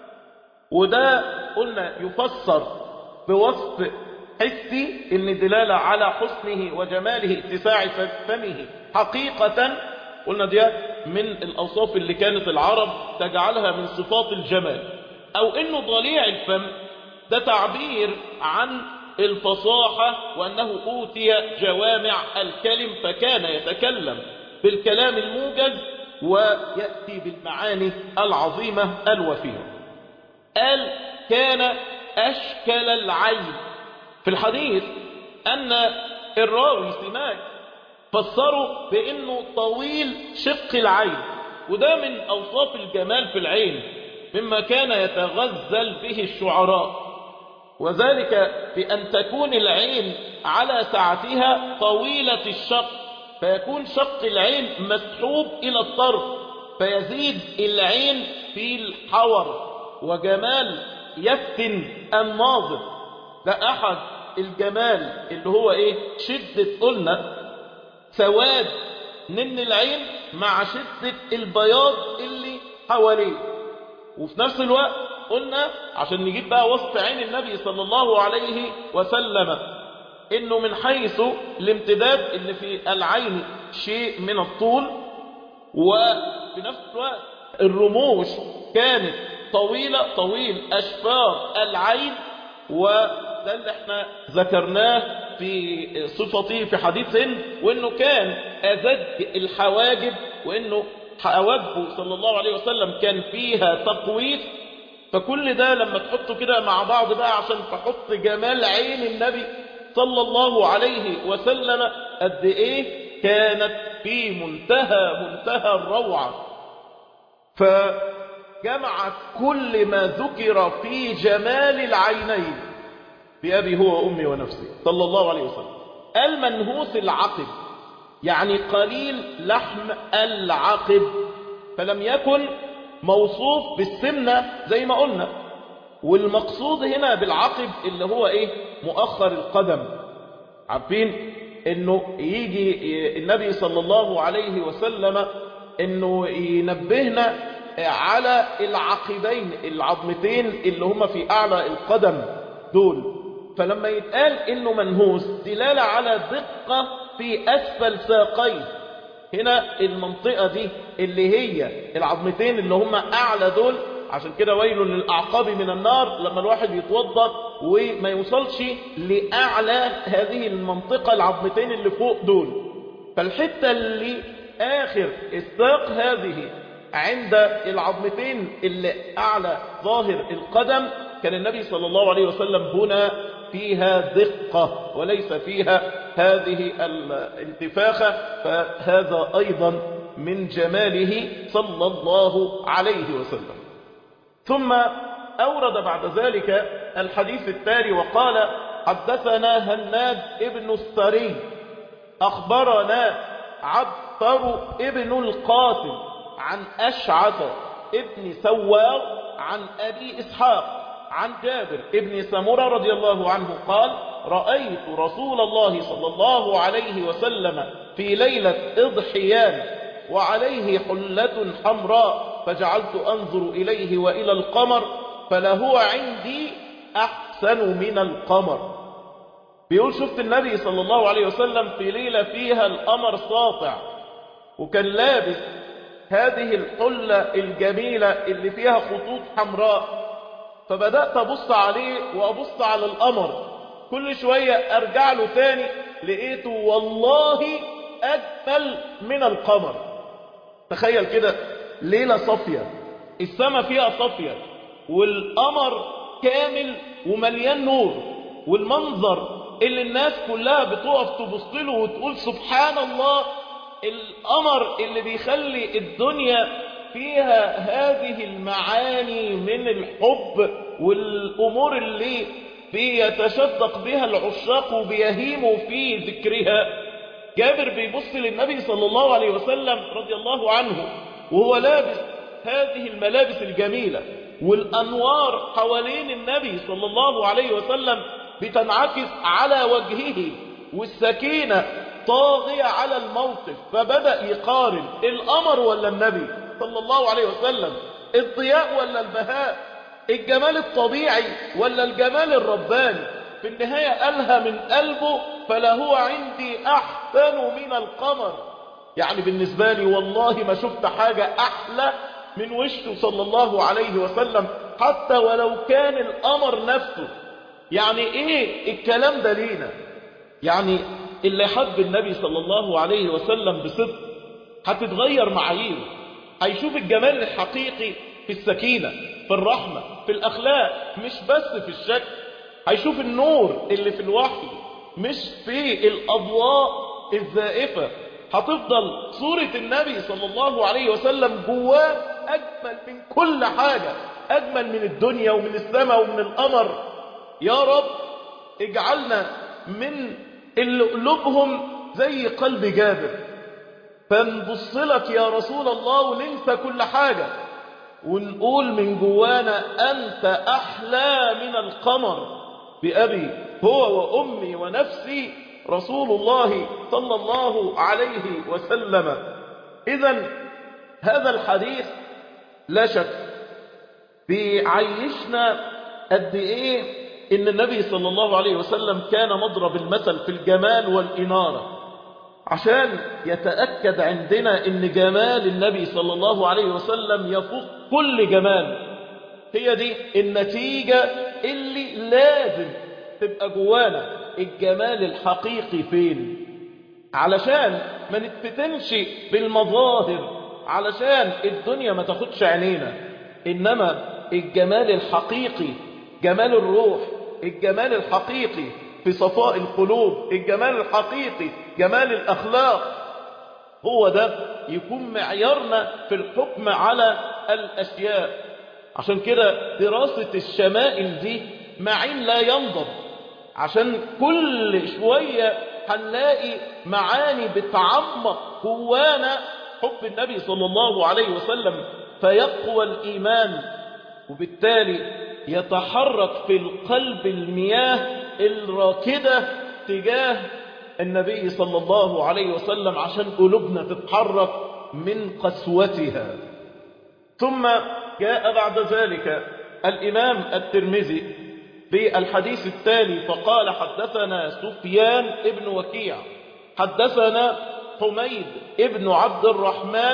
وده قلنا يفسر بوصف حسي إن دلالة على حسنه وجماله اتساع فمه حقيقة قلنا دي من الأوصاف اللي كانت العرب تجعلها من صفات الجمال أو إنه ضليع الفم ده تعبير عن الفصاحة وأنه أوتي جوامع الكلم فكان يتكلم بالكلام الموجز ويأتي بالمعاني العظيمة الوفية قال كان أشكل العين في الحديث أن الراوي سماك فسروا بأنه طويل شق العين وده من أوصاف الجمال في العين مما كان يتغزل به الشعراء وذلك بأن تكون العين على سعتها طويلة الشق فيكون شق العين مسحوب إلى الطرف فيزيد العين في الحور وجمال يفتن الناظر ده أحد الجمال اللي هو إيه شدة قلنا سواد نن العين مع شدة البياض اللي حواليه وفي نفس الوقت قلنا عشان نجيب بقى وصف عين النبي صلى الله عليه وسلم انه من حيث الامتداد اللي في العين شيء من الطول وفي نفس الوقت الرموش كانت طويلة طويل أشفار العين وده اللي احنا ذكرناه في صفته في حديث هند وانه كان أزج الحواجب وانه حواجبه صلى الله عليه وسلم كان فيها تقويس فكل ده لما تحطه كده مع بعض بقى عشان تحط جمال عين النبي صلى الله عليه وسلم قد ايه كانت في منتهى منتهى الروعة فجمع كل ما ذكر في جمال العينين بأبي هو وأمي ونفسي صلى الله عليه وسلم المنهوس العقب يعني قليل لحم العقب فلم يكن موصوف بالسمنة زي ما قلنا والمقصود هنا بالعقب اللي هو ايه مؤخر القدم عارفين انه يجي النبي صلى الله عليه وسلم انه ينبهنا على العقبين العظمتين اللي هما في اعلى القدم دول فلما يتقال انه منهوس دلالة على دقة في اسفل ساقيه هنا المنطقة دي اللي هي العظمتين اللي هم أعلى دول عشان كده ويل للأعقاب من النار لما الواحد يتوضى وما يوصلش لأعلى هذه المنطقة العظمتين اللي فوق دول فالحتة اللي آخر الساق هذه عند العظمتين اللي أعلى ظاهر القدم كان النبي صلى الله عليه وسلم هنا فيها دقة وليس فيها هذه الانتفاخة فهذا أيضا من جماله صلى الله عليه وسلم ثم أورد بعد ذلك الحديث التالي وقال حدثنا هناد ابن السري أخبرنا عبطر ابن القاسم عن أشعث ابن سوار عن أبي إسحاق عن جابر ابن سمرة رضي الله عنه قال رأيت رسول الله صلى الله عليه وسلم في ليلة إضحيان وعليه حلة حمراء فجعلت أنظر إليه وإلى القمر فلهو عندي أحسن من القمر بيقول شفت النبي صلى الله عليه وسلم في ليلة فيها القمر ساطع وكان لابس هذه الحلة الجميلة اللي فيها خطوط حمراء فبدأت أبص عليه وأبص على القمر كل شوية أرجع له تاني لقيته والله أجمل من القمر تخيل كده ليلة صافية السماء فيها صافية والقمر كامل ومليان نور والمنظر اللي الناس كلها بتقف تبص له وتقول سبحان الله القمر اللي بيخلي الدنيا فيها هذه المعاني من الحب والأمور اللي بيتشدق بها العشاق وبيهيموا في ذكرها جابر بيبص للنبي صلى الله عليه وسلم رضي الله عنه وهو لابس هذه الملابس الجميلة والأنوار حوالين النبي صلى الله عليه وسلم بتنعكس على وجهه والسكينة طاغية على الموقف فبدأ يقارن القمر ولا النبي صلى الله عليه وسلم الضياء ولا البهاء الجمال الطبيعي ولا الجمال الرباني في النهاية قالها من قلبه فلهو عندي أحسن من القمر يعني بالنسبة لي والله ما شفت حاجة أحلى من وشه صلى الله عليه وسلم حتى ولو كان القمر نفسه يعني ايه الكلام ده لينا يعني اللي حب النبي صلى الله عليه وسلم بصدق هتتغير معاييره هيشوف الجمال الحقيقي في السكينة في الرحمة في الأخلاق مش بس في الشكل هيشوف النور اللي في الوحي مش في الأضواء الزائفة هتفضل صورة النبي صلى الله عليه وسلم جواه أجمل من كل حاجة أجمل من الدنيا ومن السماء ومن القمر يا رب اجعلنا من اللي قلوبهم زي قلب جابر فنبص لك يا رسول الله وننسى كل حاجة ونقول من جوانا أنت أحلى من القمر بأبي هو وأمي ونفسي رسول الله صلى الله عليه وسلم إذا هذا الحديث لا شك بيعيشنا قد إيه إن النبي صلى الله عليه وسلم كان مضرب المثل في الجمال والإنارة عشان يتأكد عندنا إن جمال النبي صلى الله عليه وسلم يفوق كل جمال هي دي النتيجة اللي لازم تبقى جوانا الجمال الحقيقي فين علشان ما نتفتنش بالمظاهر علشان الدنيا ما تاخدش عينينا إنما الجمال الحقيقي جمال الروح الجمال الحقيقي في صفاء القلوب الجمال الحقيقي جمال الأخلاق هو ده يكون معيارنا في الحكم على الأشياء عشان كده دراسة الشمائل دي معين لا ينضب عشان كل شوية هنلاقي معاني بتعمق جوانا حب النبي صلى الله عليه وسلم فيقوى الإيمان وبالتالي يتحرك في القلب المياه الراكدة تجاه النبي صلى الله عليه وسلم عشان قلوبنا تتحرك من قسوتها ثم جاء بعد ذلك الإمام الترمذي بالحديث التالي فقال حدثنا سفيان ابن وكيع حدثنا حميد ابن عبد الرحمن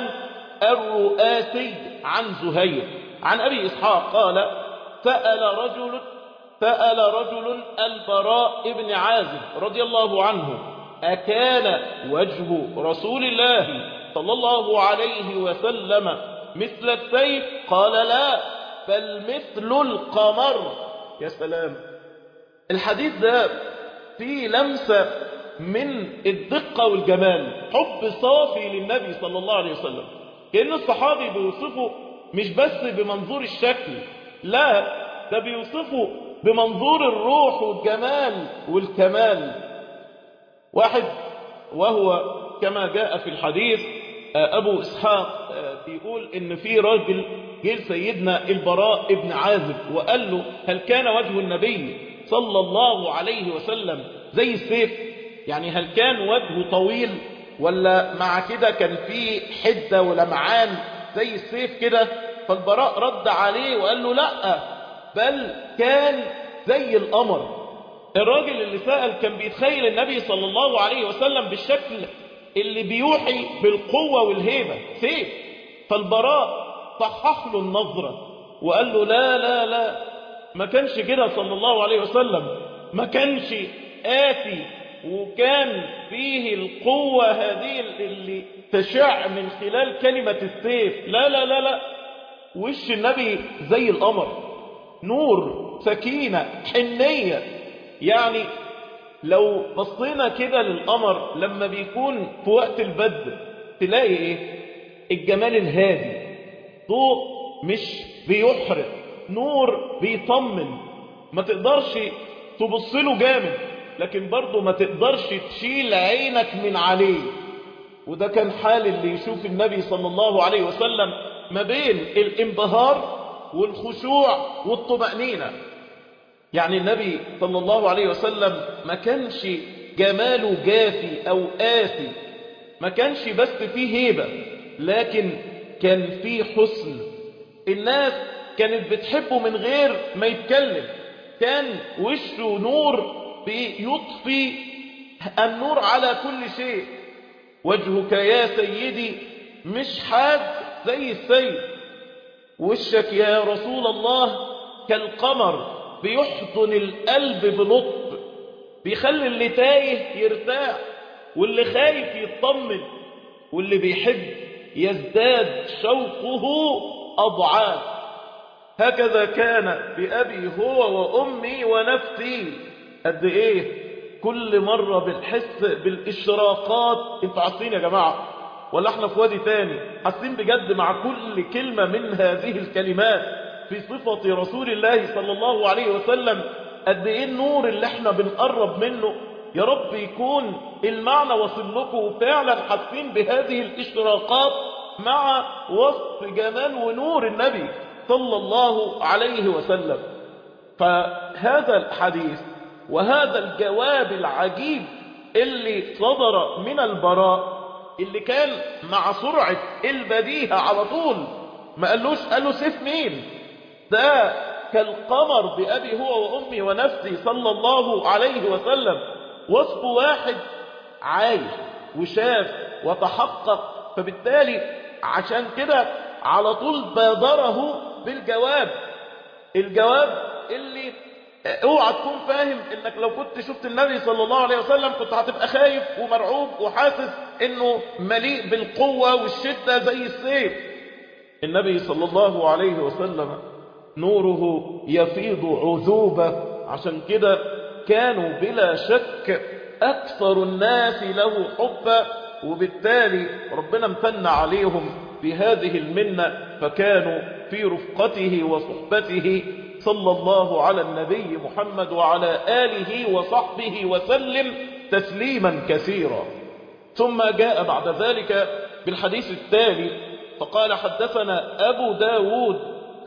الرؤاسي عن زهير عن أبي إسحاق قال سأل رجل سأل رجل البراء بن عازب رضي الله عنه أكان وجه رسول الله صلى الله عليه وسلم مثل السيف قال لا بل مثل القمر يا سلام الحديث ده فيه لمسة من الدقة والجمال حب صافي للنبي صلى الله عليه وسلم كأن الصحابي بيوصفه مش بس بمنظور الشكل لا ده بيوصفه بمنظور الروح والجمال والكمال واحد وهو كما جاء في الحديث أبو إسحاق بيقول إن في راجل جه سيدنا البراء ابن عازب وقال له هل كان وجه النبي صلى الله عليه وسلم زي السيف يعني هل كان وجهه طويل ولا مع كده كان في حدة ولمعان زي السيف كده فالبراء رد عليه وقال له لا بل كان زي القمر الراجل اللي سأل كان بيتخيل النبي صلى الله عليه وسلم بالشكل اللي بيوحي بالقوة والهيبة سيف فالبراء صحح له النظرة وقال له لا لا لا ما كانش كده صلى الله عليه وسلم ما كانش آتي وكان فيه القوة هذه اللي تشع من خلال كلمة السيف لا لا لا لا وش النبي زي القمر نور سكينة حنية يعني لو بصينا كده للقمر لما بيكون في وقت البدر تلاقي ايه الجمال الهادي ضوء مش بيحرق نور بيطمن ما تقدرش تبص له جامد لكن برضه ما تقدرش تشيل عينك من عليه وده كان حال اللي يشوف النبي صلى الله عليه وسلم ما بين الانبهار والخشوع والطمأنينة يعني النبي صلى الله عليه وسلم ما كانش جماله جافي أو آسي ما كانش بس فيه هيبة لكن كان فيه حسن الناس كانت بتحبه من غير ما يتكلم كان وشه نور بيطفي النور على كل شيء وجهك يا سيدي مش حاد زي السيد وشك يا رسول الله كالقمر بيحضن القلب بلطف بيخلي اللي تايه يرتاح واللي خايف يطمن واللي بيحب يزداد شوقه أضعاف هكذا كان بأبي هو وأمي ونفسي قد إيه كل مرة بنحس بالإشراقات انتوا عارفين يا جماعة ولا احنا في وادي تاني حاسين بجد مع كل كلمة من هذه الكلمات في صفة رسول الله صلى الله عليه وسلم قد ايه النور اللي احنا بنقرب منه يا رب يكون المعنى وصل لكم وفعلا حاسين بهذه الاشتراقات مع وصف جمال ونور النبي صلى الله عليه وسلم فهذا الحديث وهذا الجواب العجيب اللي صدر من البراء اللي كان مع سرعة البديهة على طول ما قالوش قال له سيف مين ده كالقمر بأبي هو وأمي ونفسي صلى الله عليه وسلم وصف واحد عايش وشاف وتحقق فبالتالي عشان كده على طول بادره بالجواب الجواب اللي اوعى تكون فاهم انك لو كنت شفت النبي صلى الله عليه وسلم كنت هتبقى خايف ومرعوب وحاسس انه مليء بالقوة والشدة زي السيف النبي صلى الله عليه وسلم نوره يفيض عذوبة عشان كده كانوا بلا شك أكثر الناس له حبا وبالتالي ربنا امتن عليهم بهذه المنة فكانوا في رفقته وصحبته صلى الله على النبي محمد وعلى آله وصحبه وسلم تسليما كثيرا ثم جاء بعد ذلك بالحديث التالي فقال حدثنا أبو داود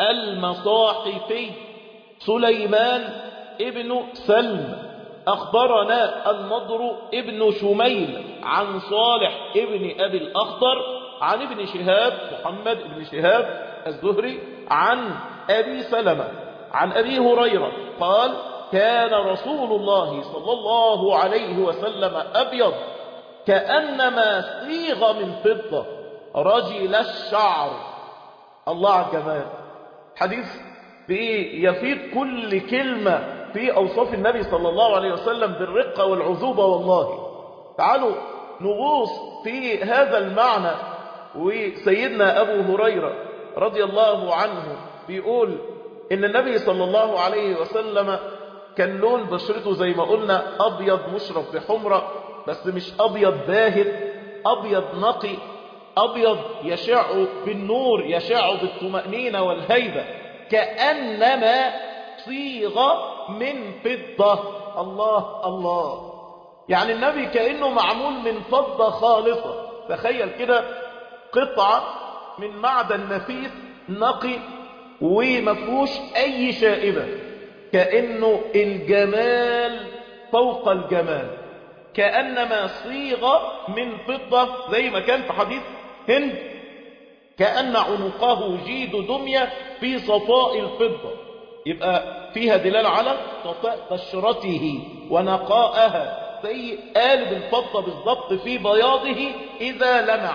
المصاحفي سليمان ابن سلم أخبرنا النضر ابن شميل عن صالح ابن أبي الأخضر عن ابن شهاب محمد ابن شهاب الزهري عن أبي سلمة عن أبي هريرة قال كان رسول الله صلى الله عليه وسلم أبيض كأنما صيغ من فضة رجل الشعر الله على الجمال حديث يفيد كل كلمة في أوصاف النبي صلى الله عليه وسلم بالرقة والعذوبة والله تعالوا نغوص في هذا المعنى وسيدنا أبو هريرة رضي الله عنه بيقول إن النبي صلى الله عليه وسلم كان لون بشرته زي ما قلنا أبيض مشرف بحمرة بس مش أبيض باهت أبيض نقي أبيض يشع بالنور يشع بالطمأنينة والهيبة كأنما صيغ من فضة الله الله يعني النبي كأنه معمول من فضة خالصة تخيل كده قطعة من معدن نفيس نقي ومفهوش أي شائبة كأنه الجمال فوق الجمال كأنما صيغ من فضة زي ما كان في حديث هند كأن عنقه جيد دمية في صفاء الفضة يبقى فيها دلالة على صفاء بشرته ونقاءها زي قالب الفضة بالضبط في بياضه إذا لمع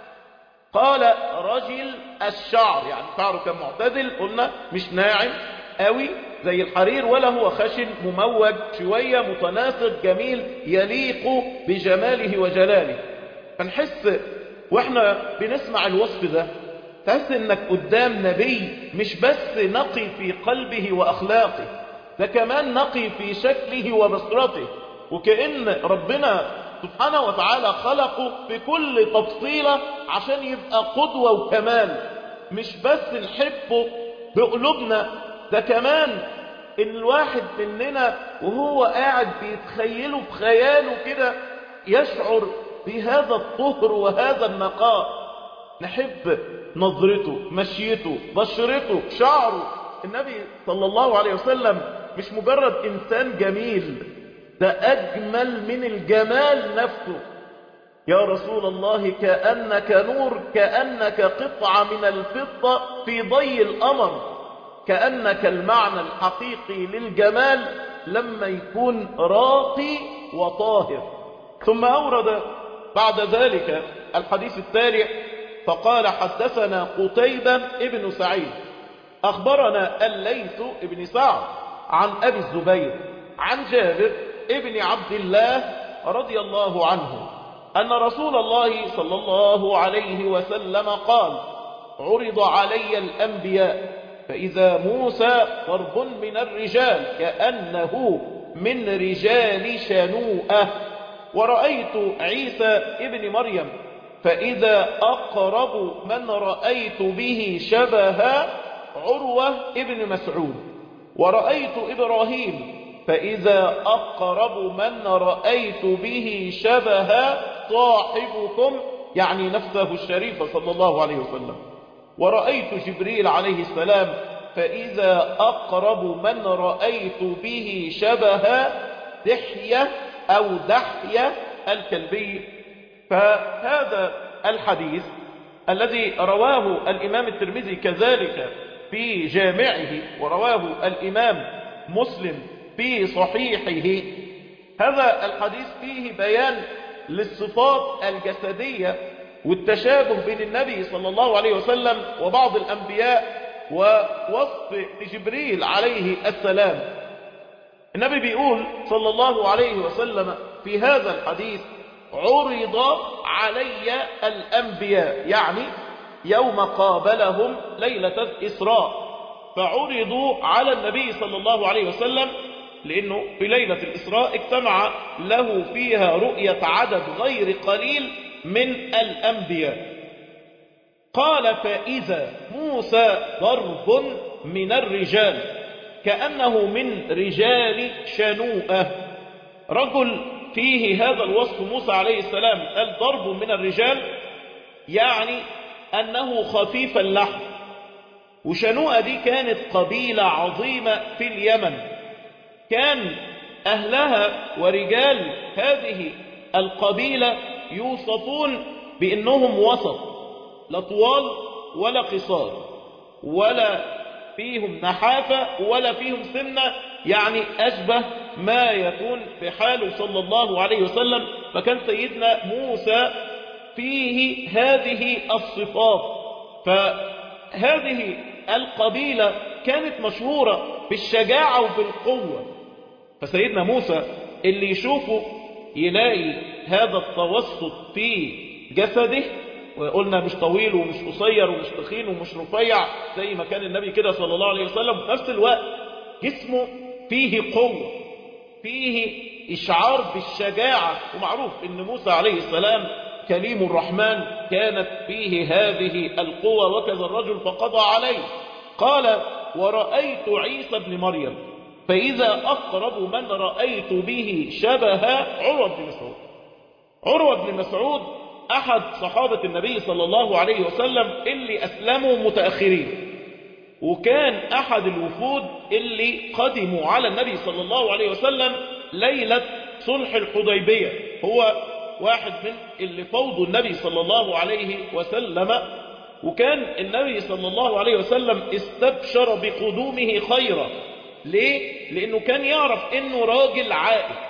قال رجل الشعر يعني شعره كان معتدل قلنا مش ناعم قوي زي الحرير ولا هو خشن مموج شوية متناسق جميل يليق بجماله وجلاله فنحس واحنا بنسمع الوصف ده تحس انك قدام نبي مش بس نقي في قلبه واخلاقه ده كمان نقي في شكله وبصرته وكأن ربنا سبحانه وتعالى خلقه بكل تفصيلة عشان يبقى قدوة وكمال مش بس نحبه بقلوبنا ده كمان ان الواحد مننا وهو قاعد بيتخيله بخياله كده يشعر بهذا الطهر وهذا النقاء نحب نظرته مشيته بشرته شعره النبي صلى الله عليه وسلم مش مجرد إنسان جميل ده أجمل من الجمال نفسه يا رسول الله كأنك نور كأنك قطعة من الفضة في ضي الأمر كأنك المعنى الحقيقي للجمال لما يكون راقي وطاهر ثم أورد بعد ذلك الحديث التالي فقال حدثنا قتيبة ابن سعيد أخبرنا الليث ابن سعد عن أبي الزبير عن جابر ابن عبد الله رضي الله عنه أن رسول الله صلى الله عليه وسلم قال عرض علي الأنبياء فإذا موسى ضرب من الرجال كأنه من رجال شنوءة ورأيت عيسى ابن مريم فإذا أقرب من رأيت به شبه عروة ابن مسعود ورأيت إبراهيم فإذا أقرب من رأيت به شبه صاحبكم يعني نفسه الشريف صلى الله عليه وسلم ورأيت جبريل عليه السلام فإذا أقرب من رأيت به شبه دحية أو دحية الكلبي فهذا الحديث الذي رواه الإمام الترمذي كذلك في جامعه ورواه الإمام مسلم في صحيحه هذا الحديث فيه بيان للصفات الجسدية والتشابه بين النبي صلى الله عليه وسلم وبعض الأنبياء ووصف جبريل عليه السلام النبي بيقول صلى الله عليه وسلم في هذا الحديث عرض علي الأنبياء يعني يوم قابلهم ليلة الإسراء فعرضوا على النبي صلى الله عليه وسلم لأنه في ليلة الإسراء اجتمع له فيها رؤية عدد غير قليل من الأنبياء قال فإذا موسى ضرب من الرجال كأنه من رجال شنوءة رجل فيه هذا الوصف موسى عليه السلام قال ضرب من الرجال يعني أنه خفيف اللحم وشنوءة دي كانت قبيلة عظيمة في اليمن كان أهلها ورجال هذه القبيلة يوصفون بأنهم وسط لا طوال ولا قصار ولا فيهم نحافة ولا فيهم سنة يعني أشبه ما يكون بحاله صلى الله عليه وسلم فكان سيدنا موسى فيه هذه الصفات فهذه القبيلة كانت مشهورة بالشجاعة وبالقوة فسيدنا موسى اللي يشوفه يلاقي هذا التوسط في جسده وقلنا مش طويل ومش قصير ومش تخين ومش رفيع زي ما كان النبي كده صلى الله عليه وسلم في نفس الوقت جسمه فيه قوة فيه إشعار بالشجاعة ومعروف إن موسى عليه السلام كليم الرحمن كانت فيه هذه القوة وكذا الرجل فقضى عليه قال ورأيت عيسى بن مريم فإذا أقرب من رأيت به شبه عروة بن مسعود عروة بن مسعود أحد صحابة النبي صلى الله عليه وسلم اللي أسلموا متأخرين وكان أحد الوفود اللي قدموا على النبي صلى الله عليه وسلم ليلة صلح الحديبية هو واحد من اللي فوضوا النبي صلى الله عليه وسلم وكان النبي صلى الله عليه وسلم استبشر بقدومه خيرا ليه؟ لأنه كان يعرف أنه راجل عائد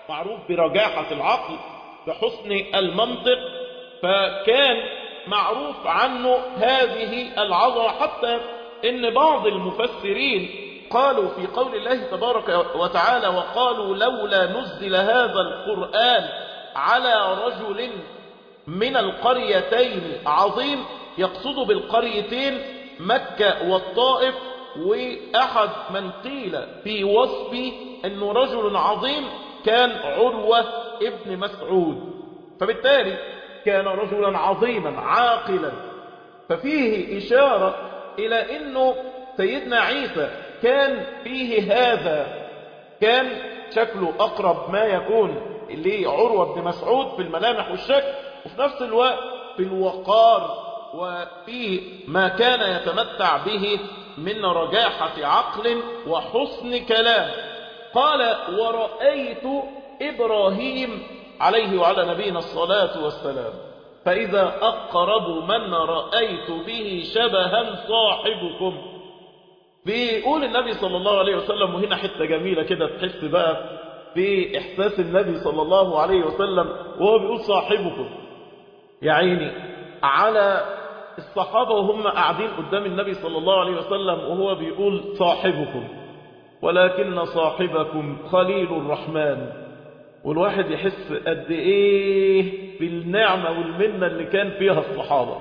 معروف برجاحة العقل بحسن المنطق فكان معروف عنه هذه العظمة حتى ان بعض المفسرين قالوا في قول الله تبارك وتعالى وقالوا لولا نزل هذا القرآن على رجل من القريتين عظيم يقصد بالقريتين مكة والطائف وأحد من قيل في وصفه أنه رجل عظيم كان عروة ابن مسعود فبالتالي كان رجلا عظيما عاقلا ففيه إشارة إلى أنه سيدنا عيسى كان فيه هذا كان شكله أقرب ما يكون لعروة بن مسعود في الملامح والشكل وفي نفس الوقت في الوقار وفي ما كان يتمتع به من رجاحة عقل وحسن كلام قال ورأيت إبراهيم عليه وعلى نبينا الصلاة والسلام فإذا أقرب من رأيت به شبها صاحبكم بيقول النبي صلى الله عليه وسلم وهنا حتة جميلة كده تحس بقى في إحساس النبي صلى الله عليه وسلم وهو بيقول صاحبكم يا عيني على الصحابة وهم قاعدين قدام النبي صلى الله عليه وسلم وهو بيقول صاحبكم ولكن صاحبكم خليل الرحمن والواحد يحس قد ايه بالنعمة والمنة اللي كان فيها الصحابة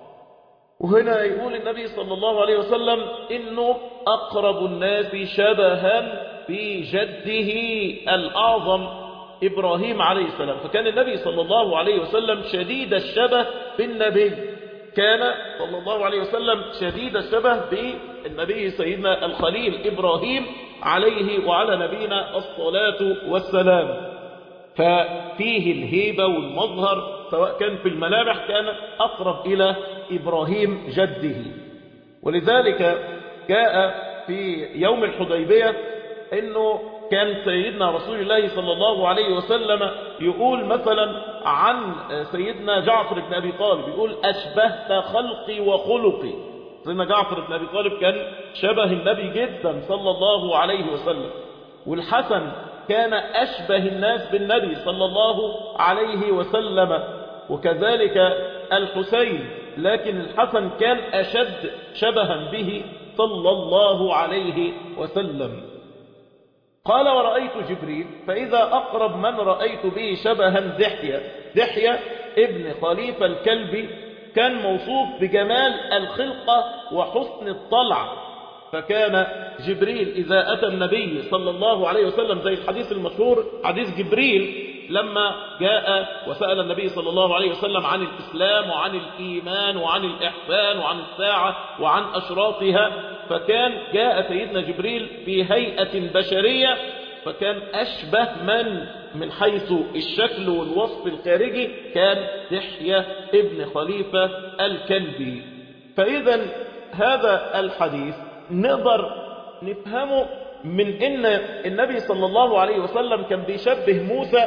وهنا يقول النبي صلى الله عليه وسلم انه اقرب الناس شبها بجده الاعظم ابراهيم عليه السلام فكان النبي صلى الله عليه وسلم شديد الشبه بالنبي كان صلى الله عليه وسلم شديد الشبه بالنبي سيدنا الخليل إبراهيم عليه وعلى نبينا الصلاة والسلام ففيه الهيبة والمظهر سواء كان في الملامح كان أقرب إلى إبراهيم جده ولذلك جاء في يوم الحديبية أنه كان سيدنا رسول الله صلى الله عليه وسلم يقول مثلا عن سيدنا جعفر بن أبي طالب يقول أشبهت خلقي وخلقي سيدنا جعفر بن أبي طالب كان شبه النبي جدا صلى الله عليه وسلم والحسن كان أشبه الناس بالنبي صلى الله عليه وسلم وكذلك الحسين لكن الحسن كان أشد شبها به صلى الله عليه وسلم قال ورأيت جبريل فإذا أقرب من رأيت به شبها دحية دحية ابن خليفة الكلبي كان موصوف بجمال الخلقة وحسن الطلع فكان جبريل إذا أتى النبي صلى الله عليه وسلم زي الحديث المشهور حديث جبريل لما جاء وسأل النبي صلى الله عليه وسلم عن الإسلام وعن الإيمان وعن الإحسان وعن الساعة وعن أشراطها فكان جاء سيدنا جبريل في هيئة بشرية فكان أشبه من من حيث الشكل والوصف الخارجي كان دحية ابن خليفة الكلبي فإذا هذا الحديث نقدر نفهمه من ان النبي صلى الله عليه وسلم كان بيشبه موسى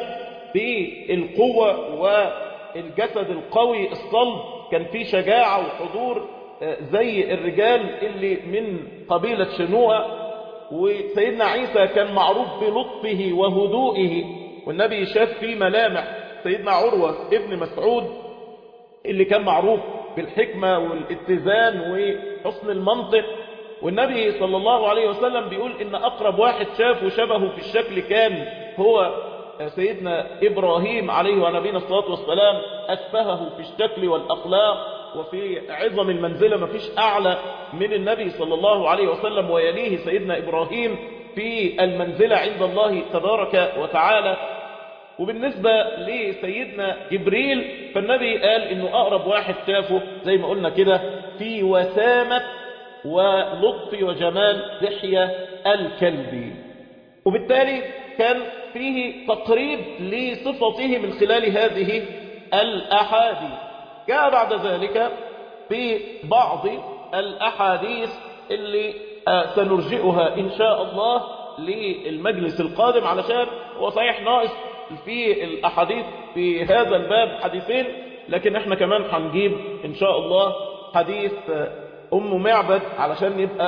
بالقوة والجسد القوي الصلب كان فيه شجاعة وحضور زي الرجال اللي من قبيلة شنوءة وسيدنا عيسى كان معروف بلطفه وهدوئه والنبي شاف فيه ملامح سيدنا عروة ابن مسعود اللي كان معروف بالحكمة والاتزان وحسن المنطق والنبي صلى الله عليه وسلم بيقول إن أقرب واحد شافه شبهه في الشكل كان هو سيدنا إبراهيم عليه ونبينا الصلاة والسلام أشبهه في الشكل والأخلاق وفي عظم المنزلة ما فيش أعلى من النبي صلى الله عليه وسلم ويليه سيدنا إبراهيم في المنزلة عند الله تبارك وتعالى وبالنسبة لسيدنا جبريل فالنبي قال إنه أقرب واحد شافه زي ما قلنا كده في وسامة ولطف وجمال دحية الكلبي وبالتالي كان فيه تقريب لصفته من خلال هذه الأحاديث جاء بعد ذلك في بعض الأحاديث اللي سنرجئها إن شاء الله للمجلس القادم علشان هو صحيح ناقص في الأحاديث في هذا الباب حديثين لكن احنا كمان هنجيب إن شاء الله حديث أم معبد علشان يبقى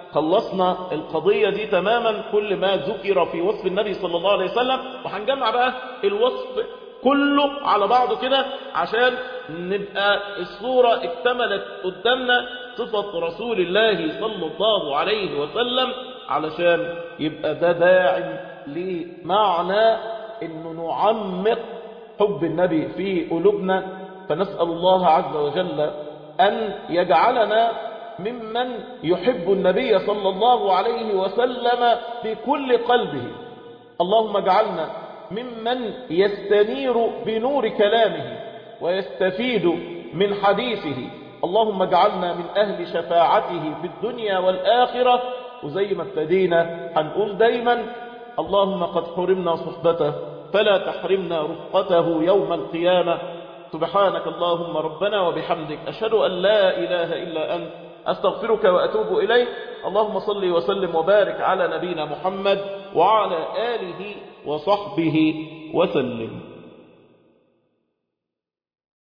خلصنا القضية دي تماما كل ما ذكر في وصف النبي صلى الله عليه وسلم وهنجمع بقى الوصف كله على بعضه كده عشان نبقى الصورة اكتملت قدامنا صفة رسول الله صلى الله عليه وسلم علشان يبقى ده داعي لمعنى انه نعمق حب النبي في قلوبنا فنسأل الله عز وجل أن يجعلنا ممن يحب النبي صلى الله عليه وسلم بكل قلبه اللهم اجعلنا ممن يستنير بنور كلامه ويستفيد من حديثه اللهم اجعلنا من أهل شفاعته في الدنيا والآخرة وزي ما ابتدينا هنقول دايما اللهم قد حرمنا صحبته فلا تحرمنا رفقته يوم القيامة سبحانك اللهم ربنا وبحمدك أشهد أن لا إله إلا أنت أستغفرك وأتوب إليك اللهم صل وسلم وبارك على نبينا محمد وعلى آله وصحبه وسلم